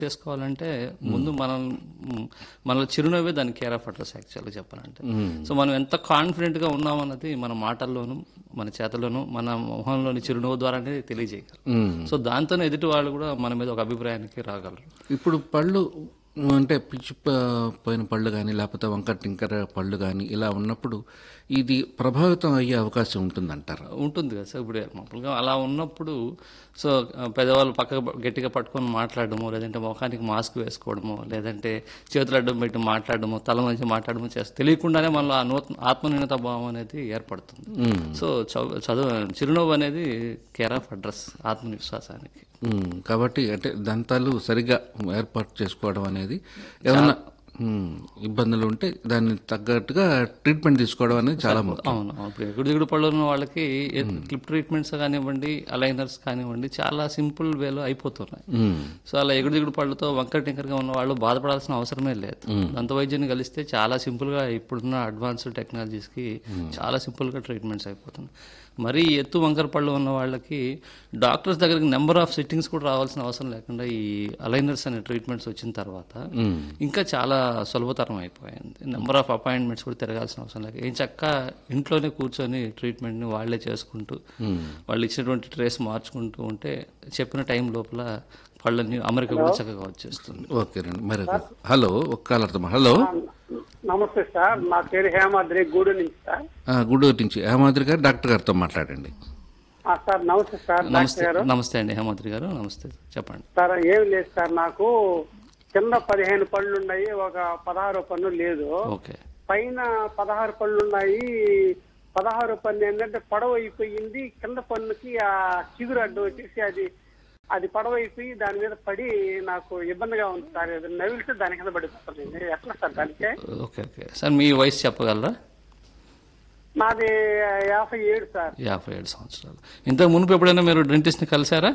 చేసుకోవాలంటే ముందు మనం మ్, మనలో చిరునవ్వే దాని కేర్ ఆఫ్ అడ్రస్ యాక్చువల్గా చెప్పాలంటే సో మనం ఎంత కాన్ఫిడెంట్ గా ఉన్నామన్నది మన మాటల్లోనూ మన చేతల్లోనూ మన మొహంలోని చిరునవ్వు ద్వారానే తెలియజేయగలం మ్మ్. సో దాంతోనే ఎదుటి వాళ్ళు కూడా మన మీద ఒక అభిప్రాయానికి రాగలరు ఇప్పుడు పళ్ళు అంటే పిచ్చి ప- పోయిన పళ్ళు కానీ లేకపోతే వంకర టింకర పళ్ళు కానీ ఇలా ఉన్నప్పుడు ఇది ప్రభావితం అయ్యే అవకాశం ఉంటుందంటారా ఉంటుంది కదా సార్ ఇప్పుడు మామూలుగా అలా ఉన్నప్పుడు సో ఆ, పెద్దవాళ్ళు పక్కకు గట్టిగా పట్టుకొని మాట్లాడడము లేదంటే ముఖానికి మాస్క్ వేసుకోవడము లేదంటే చేతులు అడ్డం పెట్టి మాట్లాడడము తల నుంచి మాట్లాడడము చేస్తే తెలియకుండానే మనలో ఆ నూతన ఆత్మన్యూనత భావం అనేది ఏర్పడుతుంది సో చదువు చదువు చిరునవ్వు అనేది కేర్ ఆఫ్ అడ్రస్ ఆత్మవిశ్వాసానికి మ్మ్. కాబట్టి అంటే దంతాలు సరిగ్గా ఏర్పాటు చేసుకోవడం అనేది ఏమన్నా మ్మ్. ఇబ్బందులు ఉంటే దాన్ని తగ్గట్టుగా ట్రీట్మెంట్ తీసుకోవడం అనేది చాలా ముఖ్యం అవును అవును. ఇప్పుడు ఎగుడు దిగుడు పళ్ళు ఉన్న వాళ్ళకి క్లిప్ ట్రీట్మెంట్స్ కానివ్వండి అలైనర్స్ కానివ్వండి చాలా సింపుల్ వేలో అయిపోతున్నాయి మ్మ్. సో అలా ఎగుడు దిగుడు పళ్ళతో వంకర టింకర్గా ఉన్న వాళ్ళు బాధపడాల్సిన అవసరమే లేదు దంత వైద్యాన్ని కలిస్తే చాలా సింపుల్ గా ఇప్పుడున్న అడ్వాన్స్డ్ టెక్నాలజీస్ కి చాలా సింపుల్ గా ట్రీట్మెంట్స్ అయిపోతుంది మరీ ఎత్తు వంకర పళ్ళు ఉన్న వాళ్ళకి డాక్టర్స్ దగ్గరికి నెంబర్ ఆఫ్ సిట్టింగ్స్ కూడా రావాల్సిన అవసరం లేకుండా ఈ అలైనర్స్ అనే ట్రీట్మెంట్స్ వచ్చిన తర్వాత ఇంకా చాలా సులభతరం అయిపోయింది నెంబర్ ఆఫ్ అపాయింట్మెంట్స్ కూడా తిరగాల్సిన అవసరం లేదు ఏం చక్క ఇంట్లోనే కూర్చొని ట్రీట్మెంట్ని వాళ్ళే చేసుకుంటూ వాళ్ళు ఇచ్చినటువంటి ట్రేస్ మార్చుకుంటూ ఉంటే చెప్పిన టైం లోపల పళ్ళని అమెరికా కూడా చక్కగా వచ్చేస్తుంది ఓకే రండి మరి హలో ఒక కాలర్తో మా- హలో నమస్తే సార్ నా పేరు హేమాద్రి గూడు నుంచి సార్ ఆ, గుడూరు నుంచి హేమాద్రి గారు డాక్టర్ గారితో మాట్లాడండి ఆ, సార్ నమస్తే సార్ నమస్తే డాక్టర్ గారు నమస్తే అండి హేమంత్రి గారు నమస్తే చెప్పండి సార్ ఏం లేదు సార్ నాకు కింద పదిహేను పళ్ళు ఉన్నాయి ఒక పదహారు పన్ను లేదు ఓకే పైన పదహారు పళ్ళు ఉన్నాయి పదహారు పన్ను ఏంటంటే పొడవు అయిపోయింది కింద పన్నుకి ఆ చిగురు అడ్డు వచ్చేసి అది అది పొడవు అయిపోయి దాని మీద పడి నాకు ఇబ్బందిగా ఉంది సార్ అది నవిలితే దాని కింద పడిపోతుంది ఎట్లా సార్ దానికి ఓకే ఓకే సార్ మీ వయసు చెప్పగలరా నాది యాభై ఏడు సార్ యాభై ఏడు సంవత్సరాలు ఇంతకు మునుపు ఎప్పుడైనా మీరు డెంటిస్ట్ని కలిసారా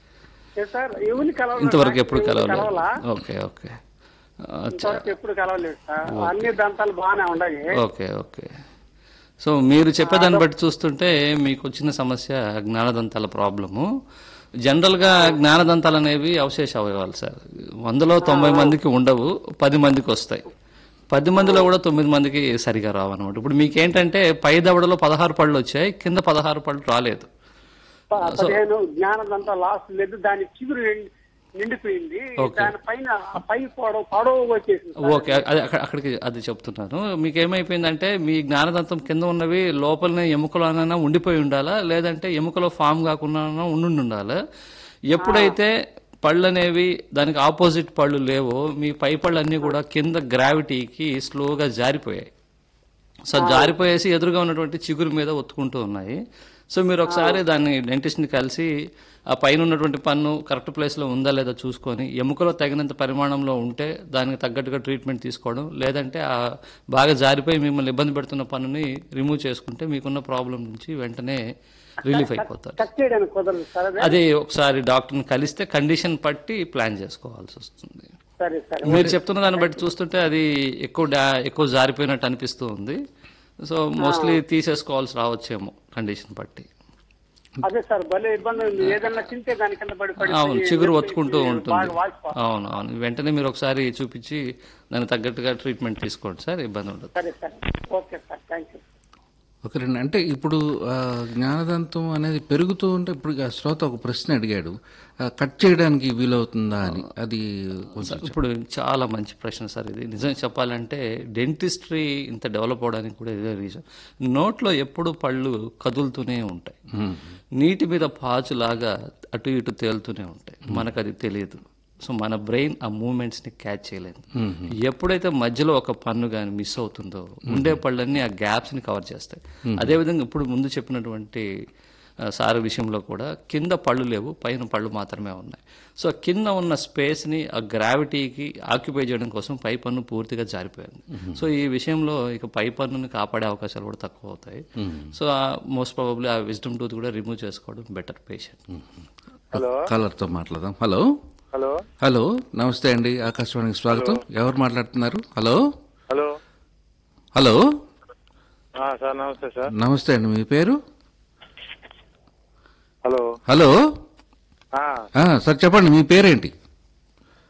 ఏ సార్ ఎవరిని కలవలేదు ఇంతవరకు ఎప్పుడు ఎవరిని కలవలేదు కలవలా ఓకే ఓకే అచ్చా. ఇంతవరకు ఎప్పుడు కలవలేదు సార్ అన్ని దంతాలు బాగానే ఉన్నాయి ఓకే ఓకే సో మీరు చెప్పేదాన్ని బట్టి చూస్తుంటే మీకు వచ్చిన సమస్య జ్ఞానదంతాల ప్రాబ్లము జనరల్గా జ్ఞానదంతాలు అనేవి అవశేష అవయవాలు సార్ వందలో తొంభై మందికి ఉండవు పది మందికి వస్తాయి పది మందిలో కూడా తొమ్మిది మందికి సరిగా రావు అనమాట ఇప్పుడు మీకేంటంటే పై దవడలో పదహారు పళ్ళు వచ్చాయి కింద పదహారు పళ్ళు రాలేదు ప- పదిహేను జ్ఞానదంతా లాస్ట్ లేదు దాని చిగురు నిండి- నిండిపోయింది దాని పైన ఆ పై పొడవు పొడవు వచ్చేసింది సార్. ఓకే అది అక్కడ అక్కడికి అది చెప్తున్నాను మీకు ఏమైపోయిందంటే మీ జ్ఞానదంతం కింద ఉన్నవి లోపలనే ఎముకలోనైనా ఉండిపోయి ఉండాలా లేదంటే ఎముకలో ఫామ్ కాకుండా ఉండి ఉండాలా ఎప్పుడైతే పళ్ళు అనేవి దానికి ఆపోజిట్ పళ్ళు లేవో మీ పై పళ్ళు అన్నీ కూడా కింద గ్రావిటీకి స్లోగా జారిపోయాయి సో జారిపోయేసి ఎదురుగా ఉన్నటువంటి చిగురు మీద ఒత్తుకుంటూ ఉన్నాయి సో మీరు ఒకసారి దాన్ని డెంటిస్ట్ని కలిసి ఆ పైన ఉన్నటువంటి పన్ను కరెక్ట్ ప్లేస్లో ఉందా లేదా చూసుకొని ఎముకలో తగినంత పరిమాణంలో ఉంటే దానికి తగ్గట్టుగా ట్రీట్మెంట్ తీసుకోవడం లేదంటే ఆ బాగా జారిపోయి మిమ్మల్ని ఇబ్బంది పెడుతున్న పన్నుని రిమూవ్ చేసుకుంటే మీకున్న ప్రాబ్లం నుంచి వెంటనే రిలీఫ్ అయిపోతారు కట్ చేయడానికి కుదరదు సార్ అదే అదే ఒకసారి డాక్టర్ని కలిస్తే కండిషన్ పట్టి ప్లాన్ చేసుకోవాల్సి వస్తుంది సరే సరే మీరు చెప్తున్న దాన్ని బట్టి చూస్తుంటే అది ఎక్కువ డా- ఎక్కువ జారిపోయినట్టు అనిపిస్తూ ఉంది సో మోస్ట్లీ తీసేసుకోవాల్సి రావచ్చేమో కండిషన్ బట్టి అదే సార్ భలే ఇబ్బంది ఉంది ఏదన్నా తింటే దాని కింద పడి పడి అవును చిగురు ఒత్తుకుంటూ ఉంటుంది బాగా వాచిపోతుంది అవును అవును వెంటనే మీరు ఒకసారి చూపించి దానికి తగ్గట్టుగా ట్రీట్మెంట్ తీసుకోండి సార్ ఇబ్బంది ఉండదు సరే సరే okay sir thank you okay రండి అంటే ఇప్పుడు ఆ, జ్ఞానదంతం అనేది పెరుగుతూ ఉంటే ఇప్పుడు ఆ శ్రోత ఒక ప్రశ్న అడిగాడు ఆ, కట్ చేయడానికి వీలవుతుందా అని అది కొంచెం ఇప్పుడు చాలా మంచి ప్రశ్న సార్ ఇది నిజం చెప్పాలంటే డెంటిస్ట్రీ ఇంత డెవలప్ అవడానికి కూడా ఇదే రీజన్ నోట్లో ఎప్పుడు పళ్ళు కదులుతూనే ఉంటాయి నీటి మీద పాచులాగా అటు ఇటు తేలుతూనే ఉంటాయి మనకు అది తెలియదు సో మన బ్రెయిన్ ఆ మూమెంట్స్ ని క్యాచ్ చేయలేదు ఎప్పుడైతే మధ్యలో ఒక పన్ను కానీ మిస్ అవుతుందో ఉండే పళ్ళన్నీ ఆ గ్యాప్స్ ని కవర్ చేస్తాయి అదేవిధంగా ఇప్పుడు ముందు చెప్పినటువంటి ఆ, సార్ విషయంలో కూడా కింద పళ్ళు లేవు పైన పళ్ళు మాత్రమే ఉన్నాయి సో కింద ఉన్న స్పేస్ని ఆ గ్రావిటీకి ఆక్యుపై చేయడం కోసం పై పన్ను పూర్తిగా జారిపోయింది సో ఈ విషయంలో ఇక పై పన్నుని కాపాడే అవకాశాలు కూడా తక్కువ అవుతాయి సో మోస్ట్ ప్రాబబ్లీ ఆ విజ్డమ్ టూత్ కూడా రిమూవ్ చేసుకోవడం బెటర్ పేషెంట్ హలో కాలర్తో మాట్లాడదాం హలో హలో హలో నమస్తే అండి ఆకాశవాణికి స్వాగతం ఎవరు మాట్లాడుతున్నారు హలో హలో హలో ఆ, సార్ నమస్తే సార్ నమస్తే అండి మీ పేరు హలో హలో ఆ, ఆ, సార్ చెప్పండి మీ పేరేంటి